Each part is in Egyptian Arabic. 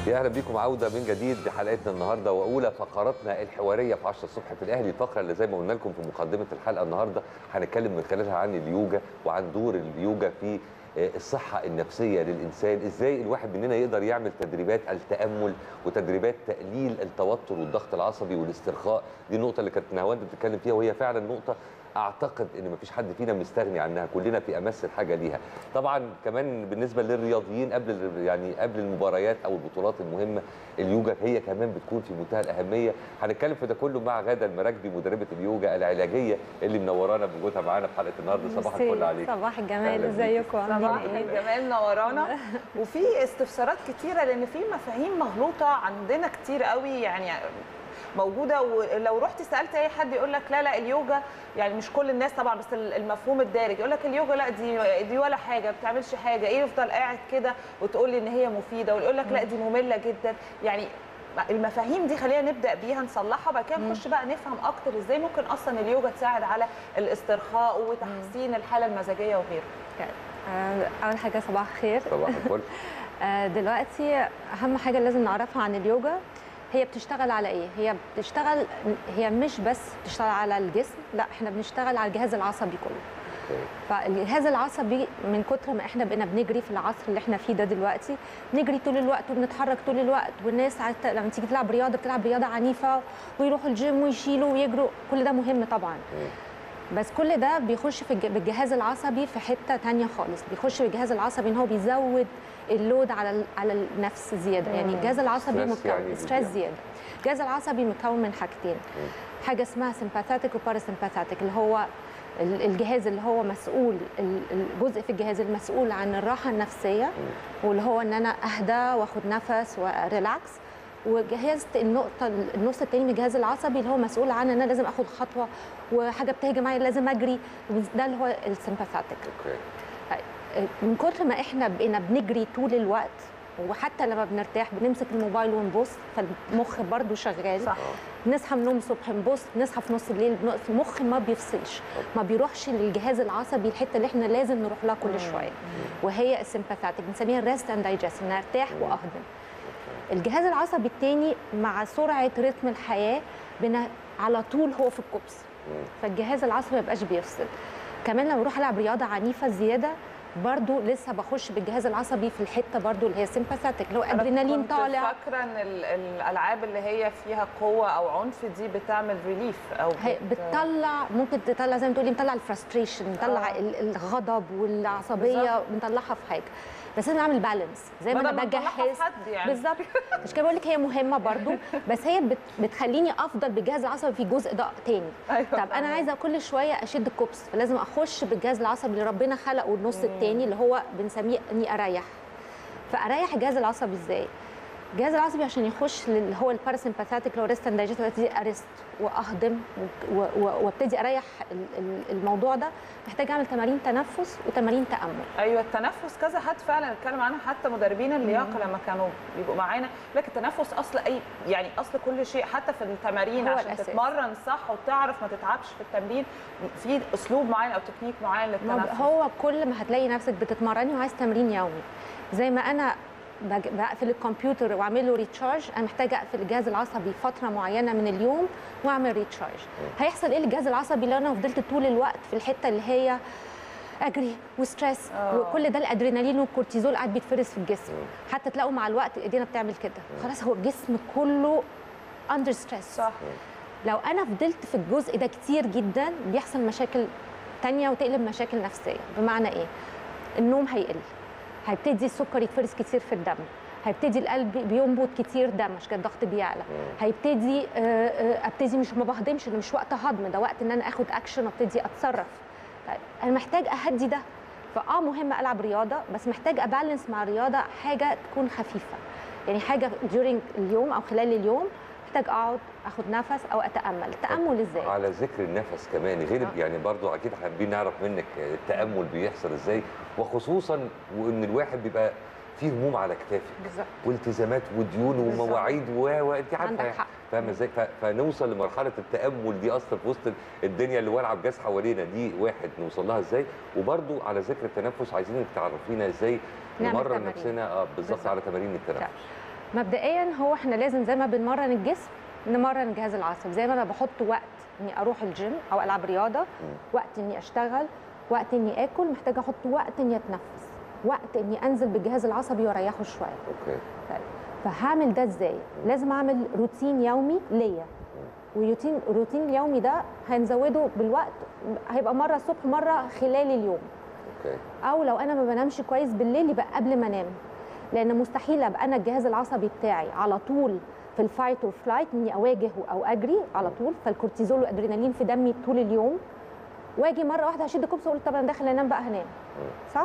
يا اهلا بيكم عوده من جديد لحلقتنا النهارده واولى فقراتنا الحواريه في 10 الصبح في الاهلي الفقره اللي زي ما قلنا لكم في مقدمه الحلقه النهارده هنتكلم من خلالها عن اليوجا وعن دور اليوجا في الصحة النفسية للإنسان إزاي الواحد مننا يقدر يعمل تدريبات التأمل وتدريبات تقليل التوتر والضغط العصبي والاسترخاء دي النقطة اللي كانت نهاوند بتتكلم فيها وهي فعلا نقطة اعتقد ان مفيش حد فينا مستغني عنها كلنا في امس الحاجه ليها طبعا كمان بالنسبه للرياضيين قبل يعني قبل المباريات او البطولات المهمه اليوجا هي كمان بتكون في منتهى الاهميه هنتكلم في ده كله مع غاده المراكبي مدربه اليوجا العلاجيه اللي منورانا بوجودها معانا في حلقه النهارده صباح الفل عليك صباح الجمال ازيكم صباح الجمال نورانا وفي استفسارات كتيره لان في مفاهيم مغلوطه عندنا كتير قوي يعني موجوده ولو رحت سالت اي حد يقول لك لا لا اليوجا يعني مش كل الناس طبعا بس المفهوم الدارج يقول لك اليوجا لا دي دي ولا حاجه ما بتعملش حاجه ايه يفضل قاعد كده وتقول لي ان هي مفيده ويقول لك لا دي ممله جدا يعني المفاهيم دي خلينا نبدا بيها نصلحها وبعد كده نخش بقى نفهم اكتر ازاي ممكن اصلا اليوجا تساعد على الاسترخاء وتحسين الحاله المزاجيه وغيره اول حاجه صباح الخير صباح الفل دلوقتي اهم حاجه لازم نعرفها عن اليوجا هي بتشتغل على ايه هي بتشتغل هي مش بس بتشتغل على الجسم لا احنا بنشتغل على الجهاز العصبي كله فالجهاز العصبي من كتر ما احنا بقينا بنجري في العصر اللي احنا فيه ده دلوقتي بنجري طول الوقت وبنتحرك طول الوقت والناس لما تيجي تلعب رياضه بتلعب رياضه عنيفه ويروحوا الجيم ويشيلوا ويجروا كل ده مهم طبعا بس كل ده بيخش في بالجهاز العصبي في حته تانية خالص بيخش في الجهاز العصبي ان هو بيزود اللود على على النفس زياده يعني الجهاز العصبي متكون يعني ستريس زياده الجهاز العصبي متكون من حاجتين حاجه اسمها سمباثيك وباراسمباثيك اللي هو الجهاز اللي هو مسؤول الجزء في الجهاز المسؤول عن الراحه النفسيه واللي هو ان انا اهدى واخد نفس وريلاكس وجهاز النقطه النص الثاني من الجهاز العصبي اللي هو مسؤول عن ان انا لازم اخد خطوه وحاجه بتهجم معايا لازم اجري ده اللي هو السمباثيك من كتر ما احنا بقينا بنجري طول الوقت وحتى لما بنرتاح بنمسك الموبايل ونبص فالمخ برضو شغال صح. نصحى من النوم الصبح نبص نصحى في نص الليل المخ ما بيفصلش ما بيروحش للجهاز العصبي الحته اللي احنا لازم نروح لها كل شويه وهي السمباثيك بنسميها ريست اند دايجست ان ارتاح واهضم الجهاز العصبي الثاني مع سرعه رتم الحياه بنا على طول هو في الكبس فالجهاز العصبي ما بقاش بيفصل كمان لما بروح العب رياضه عنيفه زياده برضو لسه بخش بالجهاز العصبي في الحته برضو اللي هي سيمباثيك اللي هو ادرينالين طالع فاكره ان الالعاب اللي هي فيها قوه او عنف دي بتعمل ريليف او هي بتطلع ممكن تطلع زي ما تقولي بتطلع الفرستريشن بتطلع آه. الغضب والعصبيه بنطلعها في حاجه بس لازم نعمل بالانس زي ما انا بجهز يعني. بالظبط مش كده بقول لك هي مهمه برضو بس هي بت بتخليني افضل بالجهاز العصبي في جزء ده تاني أيوة. طب انا عايزه كل شويه اشد الكوبس فلازم اخش بالجهاز العصبي اللي ربنا خلقه النص التاني اللي هو بنسميه اني اريح فاريح الجهاز العصبي ازاي الجهاز العصبي عشان يخش اللي هو الباراسمباثيك اللي هو ريست اند دايجست ابتدي ارست واهضم وابتدي اريح الموضوع ده محتاج اعمل تمارين تنفس وتمارين تامل ايوه التنفس كذا حد فعلا اتكلم عنها حتى مدربين اللياقه لما كانوا بيبقوا معانا لكن التنفس اصل اي يعني اصل كل شيء حتى في التمارين عشان الأساس. تتمرن صح وتعرف ما تتعبش في التمرين في اسلوب معين او تكنيك معين للتنفس هو كل ما هتلاقي نفسك بتتمرني وعايز تمرين يومي زي ما انا بقفل الكمبيوتر واعمل له ريتشارج انا محتاجه اقفل الجهاز العصبي فتره معينه من اليوم واعمل ريتشارج هيحصل ايه للجهاز العصبي لو انا فضلت طول الوقت في الحته اللي هي اجري وستريس وكل ده الادرينالين والكورتيزول قاعد بيتفرز في الجسم حتى تلاقوا مع الوقت ايدينا بتعمل كده خلاص هو الجسم كله اندر ستريس صح لو انا فضلت في الجزء ده كتير جدا بيحصل مشاكل تانية وتقلب مشاكل نفسيه بمعنى ايه النوم هيقل هيبتدي السكر يتفرز كتير في الدم هيبتدي القلب بينبض كتير دم عشان كده الضغط بيعلى هيبتدي ابتدي مش ما بهضمش مش وقت هضم ده وقت ان انا اخد اكشن وابتدي اتصرف طيب انا محتاج اهدي ده فاه مهم العب رياضه بس محتاج ابالانس مع الرياضه حاجه تكون خفيفه يعني حاجه during اليوم او خلال اليوم محتاج اقعد اخد نفس او اتامل التامل ازاي على ذكر النفس كمان غير آه. يعني برضو اكيد حابين نعرف منك التامل بيحصل ازاي وخصوصا وان الواحد بيبقى فيه هموم على كتافك بالظبط والتزامات وديون ومواعيد و و انت عندك عارفه حق. فاهمه ازاي ف- فنوصل لمرحله التامل دي اصلا في وسط الدنيا اللي والعه بجاز حوالينا دي واحد نوصل لها ازاي وبرضو على ذكر التنفس عايزينك تعرفينا ازاي نعمل نمرن تمارين. نفسنا اه بالظبط بالظبط. على تمارين التنفس مبدئيا هو احنا لازم زي ما بنمرن الجسم نمرن الجهاز العصبي زي ما انا بحط وقت اني اروح الجيم او العب رياضه وقت اني اشتغل وقت اني اكل محتاجه احط وقت اني اتنفس وقت اني انزل بالجهاز العصبي واريحه شويه اوكي طيب فهعمل ده ازاي لازم اعمل روتين يومي ليا وروتين الروتين اليومي ده هنزوده بالوقت هيبقى مره الصبح مره خلال اليوم اوكي او لو انا ما بنامش كويس بالليل يبقى قبل ما انام لان مستحيل ابقى انا الجهاز العصبي بتاعي على طول في الفايت والفلايت اني اواجه او اجري على طول فالكورتيزول والادرينالين في دمي طول اليوم واجي مره واحده هشد كوبس واقول طب انا داخل انام بقى هنام صح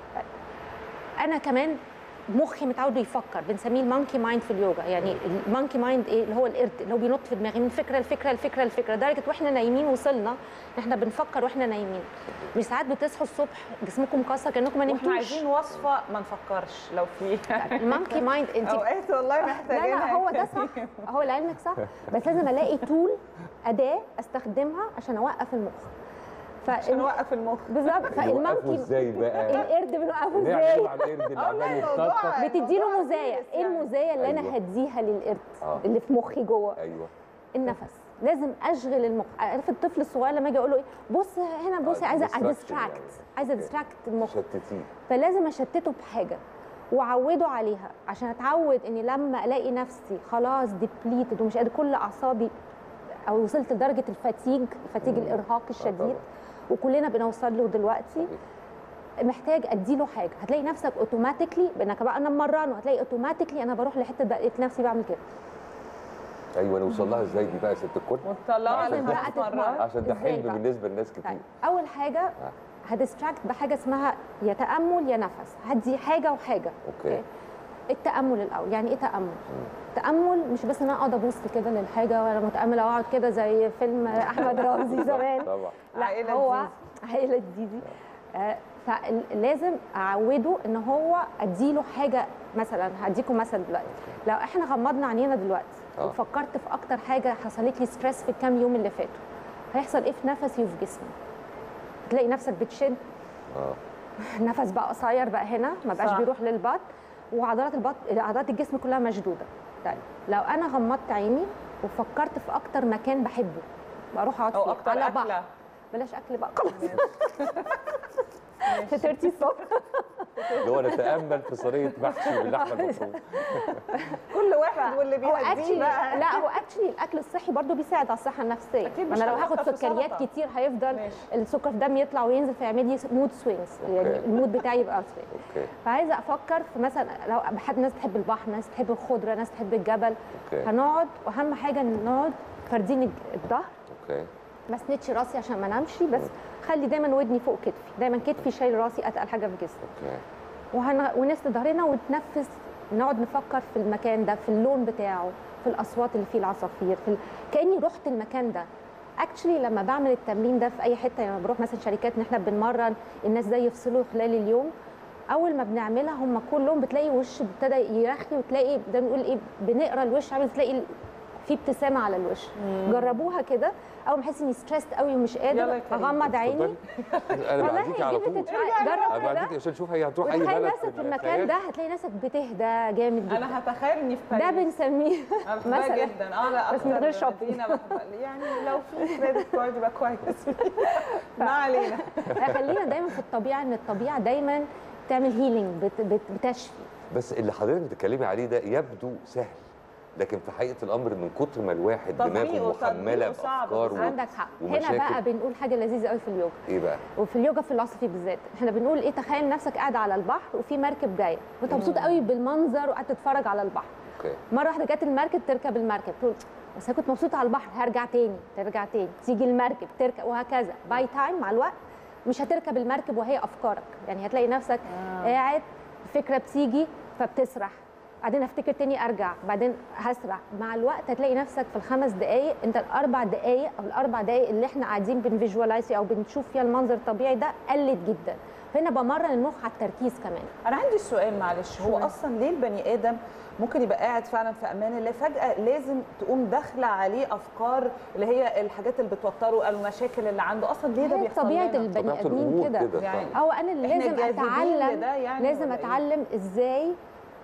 انا كمان مخي متعود يفكر بنسميه المونكي مايند في اليوجا يعني المونكي مايند ايه اللي هو القرد اللي هو بينط في دماغي من فكره لفكره لفكره لفكره لدرجه واحنا نايمين وصلنا احنا بنفكر واحنا نايمين مش ساعات بتصحوا الصبح جسمكم مكسر كانكم ما واحنا نمتوش عايزين وصفه ما نفكرش لو في المونكي مايند انت اوقات والله لا محتاجين لا هو ده صح هو لعلمك صح بس لازم الاقي طول اداه استخدمها عشان اوقف المخ عشان ف نوقف المخ بالظبط نوقفه فالمونكي ازاي بقى؟ القرد بنوقفه نعمل ازاي على القرد اللي عمال الموضوع- يتنطط بتديله الموضوع مزايا serious ايه يعني. المزايا اللي أيوة. انا هديها للقرد آه. اللي في مخي جوه ايوه النفس لازم اشغل المخ عارف الطفل الصغير لما اجي اقول له ايه بص هنا بصي آه، عايزه distraction اديستراكت يعني. عايزه أوكي. اديستراكت المخ شتتيه فلازم اشتته بحاجه واعوده عليها عشان اتعود اني لما الاقي نفسي خلاص ديبليتد ومش قادر كل اعصابي او وصلت لدرجه الفتيج الفتيج مم. الارهاق طبعاً. الشديد وكلنا بنوصل له دلوقتي صحيح. محتاج اديله حاجه هتلاقي نفسك اوتوماتيكلي بانك بقى انا مرنه هتلاقي اوتوماتيكلي انا بروح لحته ده لقيت نفسي بعمل كده ايوه نوصل لها ازاي دي بقى يا ست الكل؟ وتطلعوا لازم على بقى خمس تتمرن. مرات عشان ده إزاي حلم بقى؟ بالنسبه لناس كتير طيب اول حاجه هديستراكت بحاجه اسمها يا تامل يا نفس هدي حاجه وحاجه اوكي التامل الاول يعني ايه تامل تامل مش بس ان انا اقعد ابص كده للحاجه وانا متامله واقعد كده زي فيلم احمد رمزي زمان طبعا لا عائلة هو زيزي. عائله زيزي آه، فلازم اعوده ان هو اديله حاجه مثلا هديكم مثل دلوقتي لو احنا غمضنا عينينا دلوقتي آه. وفكرت في اكتر حاجه حصلت لي ستريس في الكام يوم اللي فاتوا هيحصل ايه في نفسي وفي جسمي تلاقي نفسك بتشد اه النفس بقى قصير بقى هنا ما بقاش صح. بيروح للبطن وعضلات البطن عضلات الجسم كلها مشدوده طيب لو انا غمضت عيني وفكرت في اكتر مكان بحبه بروح اقعد او فيه اكتر على بحر اكله بلاش اكل بقى خلاص في 30 الصبح اللي هو نتامل في صينيه محشي باللحمه المفرومه كل واحد واللي هو بيهديه اكشلي بقى لا هو اكشلي الاكل الصحي برضو بيساعد على الصحه النفسيه أكيد ما مش انا لو هنفطر هاخد في سكريات سلطة. كتير هيفضل ماشي. السكر في دمي يطلع وينزل فيعمل لي مود سوينجز يعني أوكي. المود بتاعي يبقى سوينج اوكي فعايزه افكر في مثلا لو حد ناس تحب البحر ناس تحب الخضره ناس تحب الجبل اوكي هنقعد واهم حاجه ان نقعد فاردين الج- الظهر اوكي ما اسندش راسي عشان ما انامش بس خلي دايما ودني فوق كتفي دايما كتفي شايل راسي اتقل حاجه في جسمي اوكي وهن... ونسند ظهرنا ونتنفس نقعد نفكر في المكان ده في اللون بتاعه في الاصوات اللي فيه العصافير في ال... كاني رحت المكان ده اكشلي لما بعمل التمرين ده في اي حته لما بروح مثلا شركات ان احنا بنمرن الناس ازاي يفصلوا خلال اليوم اول ما بنعملها هم كلهم بتلاقي وش ابتدى يرخي وتلاقي ده بنقول ايه بنقرا الوش عامل تلاقي ال- في ابتسامه على الوش جربوها كده اول ما احس اني ستريسد قوي ومش يلا قادر يا كريم. اغمض عيني اتفضلي. انا بعديكي على give it a طول try. جرب انا كده بعديكي عشان اشوف هي هتروح اي وتخيل بلد نفسك في المكان ده هتلاقي نفسك بتهدى جامد جدا انا هتخيل اني في ده باريس بنسميه أنا بحبها مثلا. جدا اه لا بس من غير أكتر shopping. مدينة بحبها. يعني لو في كريدت كارد يبقى كويس ما علينا خلينا دايما في الطبيعه ان الطبيعه دايما تعمل هيلينج بت بت بتشفي بس اللي حضرتك بتتكلمي عليه ده يبدو سهل لكن في حقيقه الامر من كتر ما الواحد تطبيقه- دماغه محمله تطبيقه صعب. بافكار و... عندك حق هنا ومشاكل. بقى بنقول حاجه لذيذه قوي في اليوجا ايه بقى وفي اليوجا فيلوسفي بالذات احنا بنقول ايه تخيل نفسك قاعد على البحر وفي مركب جايه وانت مبسوط قوي بالمنظر وقاعد تتفرج على البحر اوكي مره واحده جت المركب تركب المركب تقول بس انا كنت مبسوطه على البحر هرجع تاني ترجع تاني تيجي المركب تركب وهكذا باي تايم مع الوقت مش هتركب المركب وهي افكارك يعني هتلاقي نفسك آه. قاعد الفكره بتيجي فبتسرح بعدين افتكر تاني ارجع بعدين هسرح مع الوقت هتلاقي نفسك في الخمس دقائق انت الاربع دقائق او الاربع دقائق اللي احنا قاعدين بنفيجوالايز او بنشوف فيها المنظر الطبيعي ده قلت جدا فهنا بمرن المخ على التركيز كمان انا عندي سؤال معلش هو شوية. اصلا ليه البني ادم ممكن يبقى قاعد فعلا في امان الله فجاه لازم تقوم داخله عليه افكار اللي هي الحاجات اللي بتوتره المشاكل اللي عنده اصلا ليه ده هي بيحصل طبيعه لنا؟ البني طبيعة ادمين الأمور كده كده يعني فعلا. هو انا اللي إحنا لازم جاذبين اتعلم لده يعني لازم ولا إيه؟ اتعلم ازاي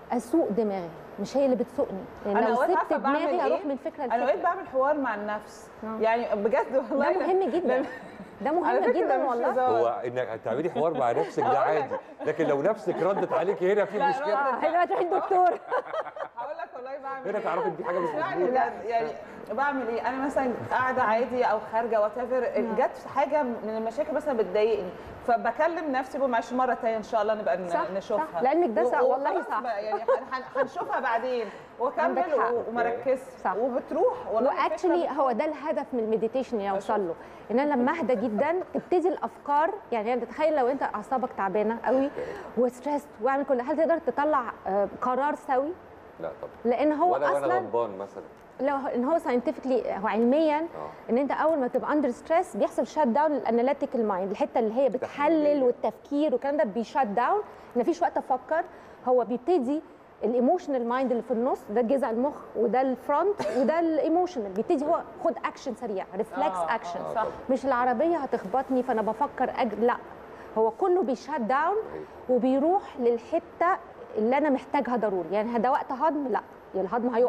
اسوق دماغي مش هي اللي بتسوقني يعني أنا لو أوقات سبت عارفة بعمل دماغي إيه؟ هروح من فكره انا اوقات لفكره بعمل حوار مع النفس آه. يعني بجد والله ده مهم جدا ده على مهم فكرة ده جدا مش والله هزار. هو انك تعملي حوار مع نفسك ده هقول لك. عادي لكن لو نفسك ردت عليك هنا في لا، مشكله اه هنا تروحي الدكتور هقول لك والله بعمل هنا إيه. تعرفي ان في حاجه مش يعني مظبوطه بجد يعني بعمل ايه انا مثلا قاعده عادي او خارجه وات ايفر جت حاجه من المشاكل مثلا بتضايقني فبكلم نفسي بقول معلش مره تانية ان شاء الله نبقى ن- صح، نشوفها صح. لأنك ده صح، و- والله وخلاص صح. بقى يعني هن- هن- هنشوفها بعدين واكمل عندك حق. و- وما ركزش صح. وبتروح والله واكشلي الفكرة هو ده الهدف من المديتيشن اللي اوصل له ان انا لما اهدى جدا تبتدي الافكار يعني انت تخيل لو انت اعصابك تعبانه قوي وستريس واعمل كل هل تقدر تطلع آه، قرار سوي لا طبعا لان هو ولا وانا اصلا غضبان مثلا لو ان هو ساينتفكلي هو علميا اه ان انت اول ما تبقى اندر ستريس بيحصل شات داون للاناليتيكال مايند الحته اللي هي بتحلل التحليلية. والتفكير والكلام ده بيشات داون مفيش وقت افكر هو بيبتدي الايموشنال مايند اللي في النص ده جذع المخ وده الفرونت وده الايموشنال بيبتدي هو خد اكشن سريع ريفلكس آه، اكشن آه، آه، صح طبعاً. مش العربيه هتخبطني فانا بفكر أج... لا هو كله بيشات داون وبيروح للحته اللي انا محتاجها ضروري يعني ده وقت هضم لا يعني الهضم هيقف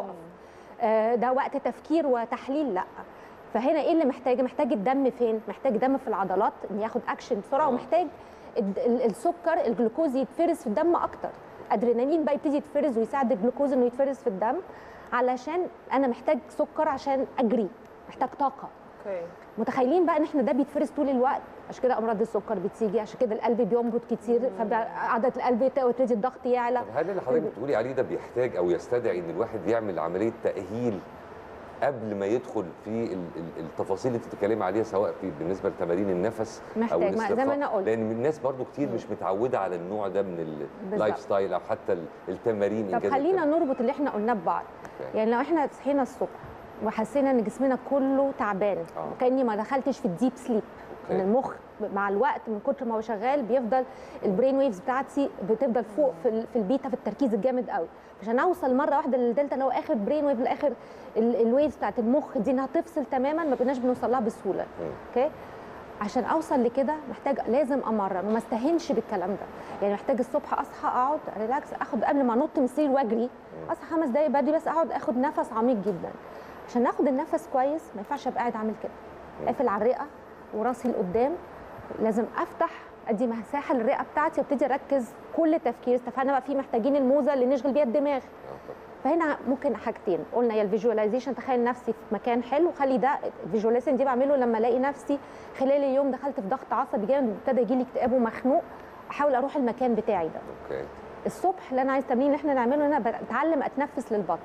آه، ده وقت تفكير وتحليل لا فهنا ايه اللي محتاجه محتاج الدم فين محتاج دم في العضلات ان ياخد اكشن بسرعه آه. ومحتاج الد- ال- السكر الجلوكوز يتفرز في الدم اكتر ادرينالين بقى يبتدي يتفرز ويساعد الجلوكوز انه يتفرز في الدم علشان انا محتاج سكر عشان اجري محتاج طاقه اوكي متخيلين بقى ان احنا ده بيتفرز طول الوقت عشان كده امراض السكر بتيجي عشان كده القلب بينبض كتير فعدد القلب يت- ويبتدي الضغط يعلى طب هل اللي حضرتك بتقولي عليه ده بيحتاج او يستدعي ان الواحد يعمل عمليه تاهيل قبل ما يدخل في ال- ال- التفاصيل اللي بتتكلمي عليها سواء في بالنسبه لتمارين النفس او محتاج ما- زي ما الاسترخاء أنا قلت. لان الناس برضو كتير مش متعوده على النوع ده من اللايف ستايل او حتى ال- التمارين طب إنجاز خلينا التمارين. نربط اللي احنا قلناه ببعض أوكي. يعني لو احنا صحينا الصبح وحسينا ان جسمنا كله تعبان آه. وكاني ما دخلتش في الديب سليب ان أوكي. المخ مع الوقت من كتر ما هو شغال بيفضل البرين ويفز بتاعتي بتفضل فوق في, ال- في البيتا في التركيز الجامد قوي عشان اوصل مره واحده للدلتا اللي هو اخر برين ويف الاخر الويفز بتاعت المخ دي انها تفصل تماما ما بقيناش بنوصل لها بسهوله مم. اوكي عشان اوصل لكده محتاج لازم امرن وما استهنش بالكلام ده يعني محتاج الصبح اصحى اقعد ريلاكس اخد قبل ما انط من السرير واجري اصحى خمس دقايق بدري بس اقعد اخد نفس عميق جدا عشان اخد النفس كويس ما ينفعش ابقى قاعد عامل كده قافل على الرئه وراسي لقدام لازم افتح ادي مساحه للرئه بتاعتي وابتدي اركز كل تفكير اتفقنا بقى في محتاجين الموزه اللي نشغل بيها الدماغ آه، طبعاً. فهنا ممكن حاجتين قلنا يا الفيجواليزيشن تخيل نفسي في مكان حلو خلي ده الفيجواليزيشن دي بعمله لما الاقي نفسي خلال اليوم دخلت في ضغط عصبي جامد وابتدى يجي لي اكتئاب ومخنوق احاول اروح المكان بتاعي ده اوكي الصبح اللي انا عايز تمرين اللي احنا نعمله ان انا بتعلم اتنفس للبطن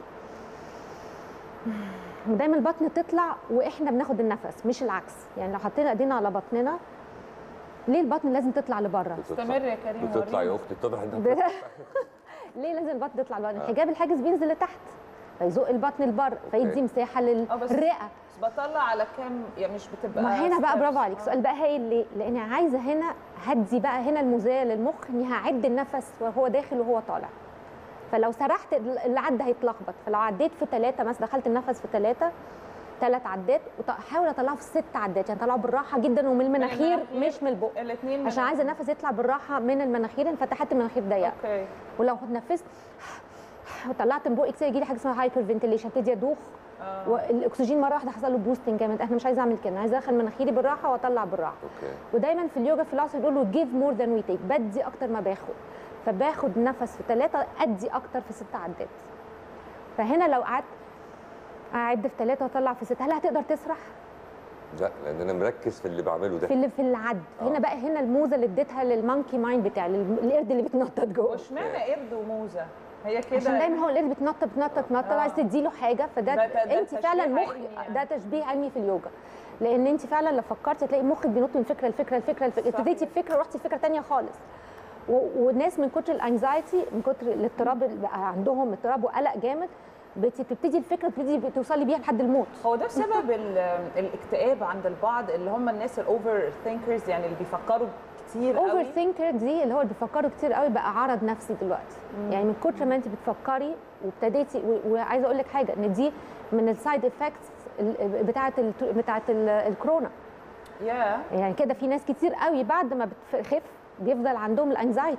ودايما البطن تطلع واحنا بناخد النفس مش العكس يعني لو حطينا ايدينا على بطننا ليه البطن لازم تطلع لبره استمر يا كريم بتطلع يا وريني. اختي اتضح انها ليه لازم البطن تطلع لبره الحجاب الحاجز بينزل لتحت فيزق البطن لبره فيدي أوكي. مساحه اه بس للرئه بس بطلع على كام يعني مش بتبقى ما هنا بقى steps. برافو عليك آه. سؤال بقى هايل ليه؟ لاني عايزه هنا هدي بقى هنا المزايا للمخ اني هعد النفس وهو داخل وهو طالع. فلو سرحت اللي عدى هيتلخبط فلو عديت في ثلاثه مثلا دخلت النفس في ثلاثه ثلاث عدات وحاول اطلعه في ست عدات يعني طلعه بالراحه جدا ومن المناخير المناخير. مش من البق الاثنين عشان عايزه النفس يطلع بالراحه من المناخير ان فتحات المناخير ضيقه اوكي ولو اتنفست وطلعت من بقي كتير يجي لي حاجه اسمها هايبر فنتيليشن ابتدي ادوخ آه. والاكسجين مره واحده حصل له بوستنج جامد انا مش عايزه اعمل كده انا عايزه ادخل مناخيري بالراحه واطلع بالراحه اوكي ودايما في اليوجا في العصر بيقولوا جيف مور ذان وي تيك بدي اكتر ما باخد فباخد نفس في ثلاثه ادي اكتر في ست عدات فهنا لو قعدت اعد في ثلاثه واطلع في سته هل هتقدر تسرح لا لان انا مركز في اللي بعمله ده في اللي في العد آه. هنا بقى هنا الموزه اللي اديتها للمونكي مايند بتاعي لل- القرد اللي بتنطط جوه واشمعنى قرد وموزه هي كده عشان دايما هو القرد بتنطط بتنطط بتنطط آه. عايز تديله حاجه فده ده- ده- ده انت فعلا تشبيه مخ علمي يعني. ده تشبيه علمي في اليوجا لان انت فعلا لو فكرتي تلاقي مخك بينط من فكره لفكره لفكره لفكره صحيح. ابتديتي بفكره ورحتي فكره تانية خالص و- والناس من كتر الانكزايتي من كتر الاضطراب اللي بقى عندهم اضطراب وقلق جامد بت- بتبتدي الفكره بتبتدي توصلي بيها لحد الموت هو ده بسبب ال- الاكتئاب عند البعض اللي هم الناس الاوفر ثينكرز يعني اللي بيفكروا كتير اوفر قوي ثينكر دي اللي هو اللي بيفكروا كتير قوي بقى عرض نفسي دلوقتي يعني من كتر ما انت بتفكري وابتديتي و- وعايزه اقول لك حاجه ان دي من السايد افكتس بتاعه ال- بتاعه ال- الكورونا يا يعني كده في ناس كتير قوي بعد ما بتخف بيفضل عندهم الانكزايتي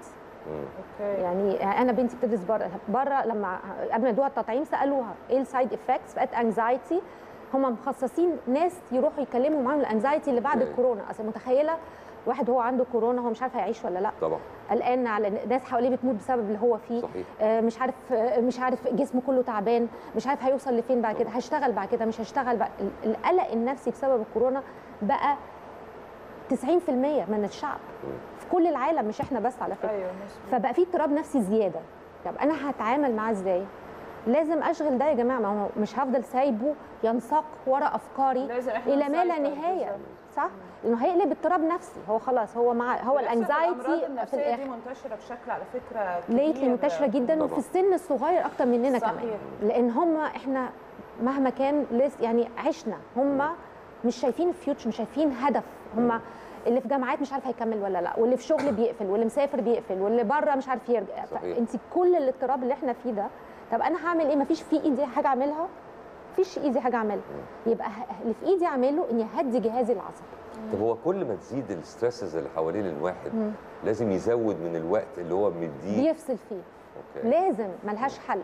اوكي يعني انا بنتي بتدرس بره بره لما قبل ما يدوها التطعيم سالوها ايه السايد افكتس فقالت انكزايتي هم مخصصين ناس يروحوا يكلموا معاهم الانكزايتي اللي بعد أوكي. الكورونا اصل متخيله واحد هو عنده كورونا هو مش عارف هيعيش ولا لا طبعا قلقان على ناس حواليه بتموت بسبب اللي هو فيه صحيح آه، مش عارف آه، مش عارف جسمه كله تعبان مش عارف هيوصل لفين بعد كده هشتغل بعد كده مش هشتغل بعد ال- القلق النفسي بسبب الكورونا بقى 90% من الشعب في كل العالم مش احنا بس على فكره ايوه مظبوط فبقى في اضطراب نفسي زياده طب انا هتعامل معاه ازاي لازم اشغل ده يا جماعه ما هو مش هفضل سايبه ينساق ورا افكاري لازم احنا الى ما لا نسيطر نهايه بالظبط. صح لانه هيقلب اضطراب نفسي هو خلاص هو مع هو بالعكس، الأمراض الانكزايتي في النفسيه دي الاخر منتشره بشكل على فكره ليتلي كبير. منتشره جدا طبعا. وفي السن الصغير اكتر مننا صحيح. كمان لان هم احنا مهما كان لسه يعني عشنا هم مش شايفين فيوتشر مش شايفين هدف هم اللي في جامعات مش عارف هيكمل ولا لا واللي في شغل بيقفل واللي مسافر بيقفل واللي بره مش عارف يرجع صحيح. انت كل الاضطراب اللي احنا فيه ده طب انا هعمل ايه مفيش في ايدي حاجه اعملها مفيش ايدي حاجه اعملها يبقى ه- اللي في ايدي اعمله اني اهدي جهازي العصبي طب هو كل ما تزيد الستريسز اللي حوالين الواحد لازم يزود من الوقت اللي هو مديه بيفصل فيه اوكي لازم ملهاش حل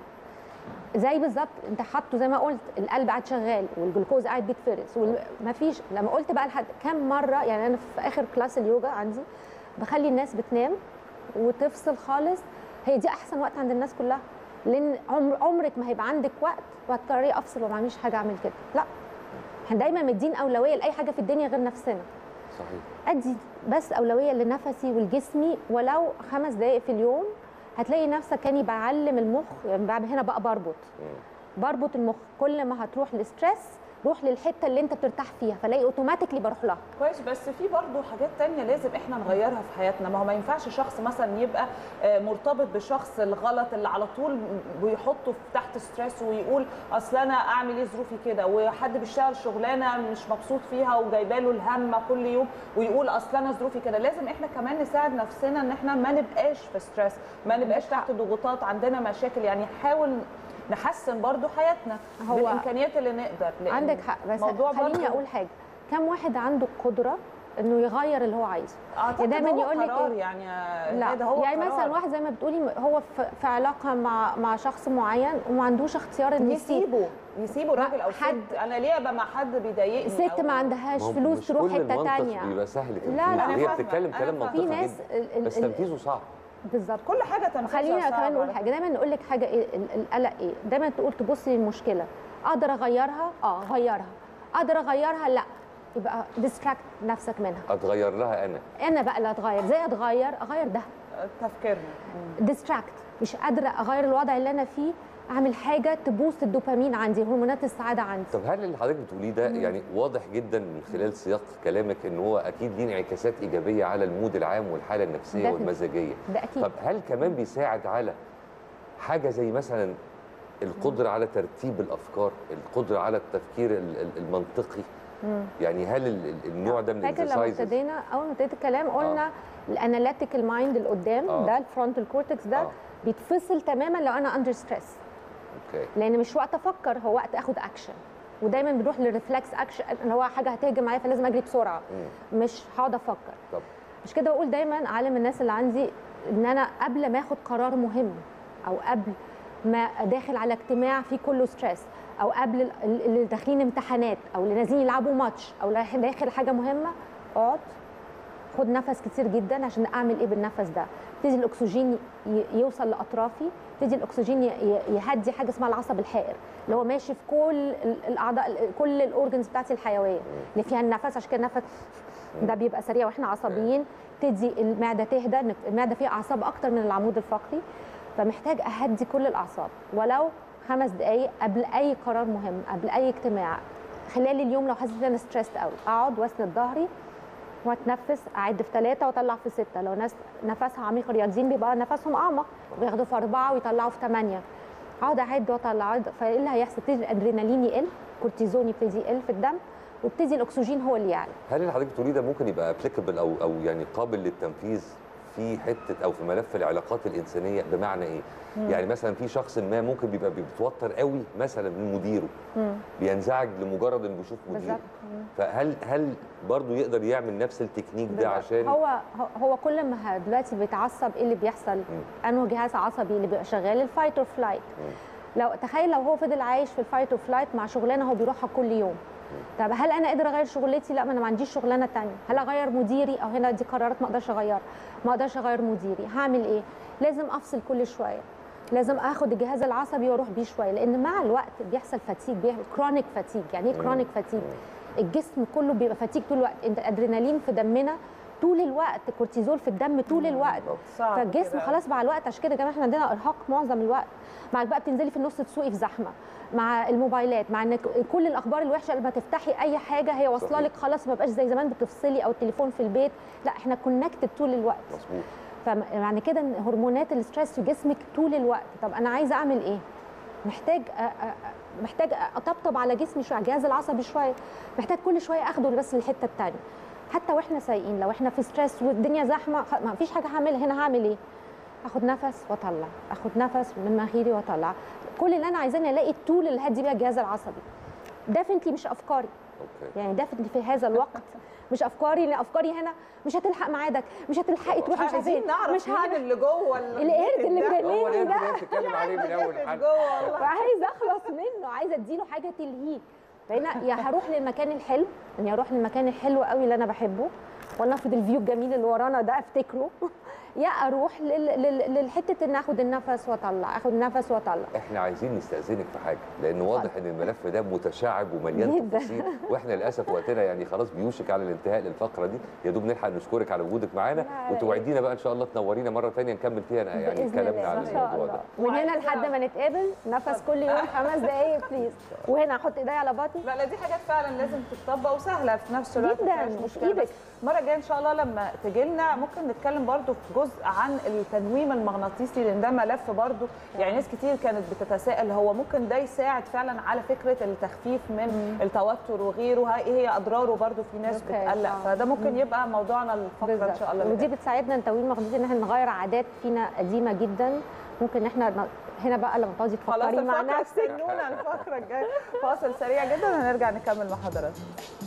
زي بالظبط انت حاطه زي ما قلت القلب قاعد شغال والجلوكوز قاعد بيتفرز ومفيش لما قلت بقى لحد كم مره يعني انا في اخر كلاس اليوجا عندي بخلي الناس بتنام وتفصل خالص هي دي احسن وقت عند الناس كلها لان عمر عمرك ما هيبقى عندك وقت وهتقرري افصل وما اعملش حاجه اعمل كده لا احنا دايما مدين اولويه لاي حاجه في الدنيا غير نفسنا صحيح ادي بس اولويه لنفسي ولجسمي ولو خمس دقائق في اليوم هتلاقي نفسك كاني بعلم المخ يعني بعد هنا بقى بربط مم. بربط المخ كل ما هتروح لستريس روح للحته اللي انت بترتاح فيها فلاقي اوتوماتيكلي بروح لها كويس بس في برضه حاجات تانية لازم احنا نغيرها في حياتنا ما هو ما ينفعش شخص مثلا يبقى آه، مرتبط بشخص الغلط اللي على طول بيحطه في تحت ستريس ويقول اصل انا اعمل ايه ظروفي كده وحد بيشتغل شغلانه مش مبسوط فيها وجايباله الهم كل يوم ويقول اصل انا ظروفي كده لازم احنا كمان نساعد نفسنا ان احنا ما نبقاش في ستريس ما نبقاش تحت ضغوطات عندنا مشاكل يعني حاول نحسن برضو حياتنا هو- بالامكانيات اللي نقدر لأن عندك حق بس موضوع خليني برضو- اقول حاجه كم واحد عنده القدره انه يغير اللي هو عايزه اعتقد دايماً هو يقول لك قرار إيه؟ يعني لا هذا هو يعني قرار. مثلا واحد زي ما بتقولي هو في, في علاقه مع مع شخص معين وما عندوش اختيار انه يسيب يسيبه يسيبه راجل او حد- ست انا ليه ابقى مع حد بيضايقني ست أو- ما عندهاش ما هو فلوس مش تروح كل حته المنطق تانية بيبقى سهل تنفيذه لا، لا. هي أنا فاهمة، بتتكلم أنا كلام فاهمة. منطقي في ناس جدا ال- ال- بس ال- تنفيذه صعب بالظبط كل حاجه تنفيذها خلينا صعب كمان نقول على حاجه دايما نقول لك حاجه ايه ال- القلق ايه دايما تقول تبصي للمشكله اقدر اغيرها اه غيرها اقدر اغيرها لا يبقى ديستراكت نفسك منها اتغير لها انا انا بقى اللي اتغير زي اتغير اغير ده فكرة. تفكيرنا ديستراكت مش قادره اغير الوضع اللي انا فيه اعمل حاجه تبوست الدوبامين عندي هرمونات السعاده عندي طب هل اللي حضرتك بتقوليه ده يعني واضح جدا من خلال سياق كلامك ان هو اكيد ليه انعكاسات ايجابيه على المود العام والحاله النفسيه Definitely. والمزاجيه ده اكيد طب هل كمان بيساعد على حاجه زي مثلا القدره على ترتيب الافكار القدره على التفكير ال- ال- المنطقي مم. يعني هل ال- ال- النوع ده من فاكر لما الاكسرسايزز ابتدينا اول ما ابتديت الكلام قلنا الاناليتيكال مايند اللي قدام آه. ده الفرونتال كورتكس ده آه. بيتفصل تماما لو انا اندر ستريس اوكي لان مش وقت افكر هو وقت اخد اكشن ودايما بنروح للريفلكس اكشن اللي هو حاجه هتهجم عليا فلازم اجري بسرعه مم. مش هقعد افكر طب مش كده بقول دايما اعلم الناس اللي عندي ان انا قبل ما اخد قرار مهم او قبل ما داخل على اجتماع فيه كله ستريس او قبل ال- ال- اللي داخلين امتحانات او اللي نازلين يلعبوا ماتش او اللي داخل حاجه مهمه اقعد خد نفس كتير جدا عشان اعمل ايه بالنفس ده يبتدي الاكسجين ي- يوصل لاطرافي يبتدي الاكسجين ي- ي- يهدي حاجه اسمها العصب الحائر اللي هو ماشي في كل ال- الاعضاء ال- كل الاورجنز بتاعتي الحيويه اللي فيها النفس عشان كده النفس ده بيبقى سريع واحنا عصبيين تدي المعده تهدى إن المعده فيها اعصاب اكتر من العمود الفقري فمحتاج اهدي كل الاعصاب ولو خمس دقائق قبل اي قرار مهم قبل اي اجتماع خلال اليوم لو حسيت ان انا ستريسد قوي اقعد واسند ظهري واتنفس اعد في ثلاثه واطلع في سته لو ناس نفسها عميق رياضيين بيبقى نفسهم اعمق بياخدوا في اربعه ويطلعوا في ثمانيه اقعد اعد واطلع أعد. فايه اللي هيحصل يبتدي الادرينالين يقل كورتيزون يبتدي يقل في الدم ويبتدي الاكسجين هو اللي يعلى هل اللي حضرتك بتقوليه ده ممكن يبقى ابليكابل او او يعني قابل للتنفيذ في حته او في ملف العلاقات الانسانيه بمعنى ايه يعني مثلا في شخص ما ممكن بيبقى بيتوتر قوي مثلا من مديره مم. بينزعج لمجرد انه بيشوف مديره بالظبط مم. فهل هل برضه يقدر يعمل نفس التكنيك ده بالظبط. عشان هو هو- هو كل ما ه- دلوقتي بيتعصب ايه اللي بيحصل انه جهاز عصبي اللي بيبقى شغال الفايت اور فلايت لو تخيل لو هو فضل عايش في الفايت اور فلايت مع شغلانه هو بيروحها كل يوم طب هل انا قادر اغير شغلتي لا ما انا ما عنديش شغلانه تانية هل اغير مديري او هنا دي قرارات ما اقدرش اغيرها ما اقدرش اغير مديري هعمل ايه لازم افصل كل شويه لازم اخد الجهاز العصبي واروح بيه شويه لان مع الوقت بيحصل فاتيج كرونيك فاتيج يعني ايه كرونيك فاتيج الجسم كله بيبقى فاتيج طول الوقت انت ادرينالين في دمنا طول الوقت كورتيزول في الدم طول الوقت صعب فالجسم كده. خلاص مع الوقت عشان كده كمان احنا عندنا ارهاق معظم الوقت معك بقى بتنزلي في النص تسوقي في زحمه مع الموبايلات مع انك كل الاخبار الوحشه لما تفتحي اي حاجه هي واصله صحيح. لك خلاص ما بقاش زي زمان بتفصلي او التليفون في البيت لا احنا كونكتد طول الوقت مظبوط فمعنى كده ان هرمونات الاسترس في جسمك طول الوقت طب انا عايزه اعمل ايه محتاج أ- أ- محتاج اطبطب على جسمي شويه على الجهاز العصبي شويه محتاج كل شويه اخده بس للحته الثانيه حتى واحنا سايقين لو احنا في ستريس والدنيا زحمه خ- ما فيش حاجه هعملها هنا هعمل ايه اخد نفس واطلع اخد نفس من مناخيري واطلع كل اللي انا عايزاه اني الاقي التول اللي هدي بيها الجهاز العصبي ديفنتلي مش افكاري اوكي يعني ديفنتلي في هذا الوقت مش افكاري لان افكاري هنا مش هتلحق ميعادك مش هتلحقي تروحي مش عارفة عايزين إيه، نعرف مش مين هعمل اللي جوه القرد اللي ده. هو مجنني ده ده اللي بتتكلم عليه من اول جوه حلقه والله وعايزه اخلص منه عايزه اديله حاجه تلهيه فهنا يا هروح للمكان الحلو يعني اروح للمكان الحلو قوي اللي انا بحبه ولنفرض الفيو الجميل اللي ورانا ده افتكره يا اروح لل- لل- للحته ان اخد النفس واطلع اخد نفس واطلع احنا عايزين نستاذنك في حاجه لان واضح ان الملف ده متشعب ومليان جداً. تفاصيل واحنا للاسف وقتنا يعني خلاص بيوشك على الانتهاء للفقره دي يا دوب نلحق نشكرك على وجودك معانا لا، على وتوعدينا بقى ان شاء الله تنورينا مره ثانيه نكمل فيها يعني باذن كلامنا الله عن ان شاء الموضوع ده الله من هنا وعايزة- لحد ما نتقابل نفس كل يوم خمس دقايق بليز وهنا احط ايدي على بطني لا لا دي حاجات فعلا لازم تتطبق وسهله في نفس الوقت جداً، ما فيهاش وفي مشكلة. إيدك. بس المره الجايه ان شاء الله لما تجي لنا ممكن نتكلم برضو في جزء عن التنويم المغناطيسي لان ده ملف برضو يعني ناس كتير كانت بتتساءل هو ممكن ده يساعد فعلا على فكره التخفيف من التوتر وغيره ها- ايه هي اضراره برضو في ناس أوكي، بتقلق آه. فده ممكن يبقى موضوعنا الفقره ان شاء الله اللي ودي بتساعدنا التنويم المغناطيسي ان احنا نغير عادات فينا قديمه جدا ممكن ان احنا ن- هنا بقى لما تقعدي خلاص تفكري مع الفقره نفسك استنونا الفقره الجايه فاصل سريع جدا وهنرجع نكمل مع حضراتكم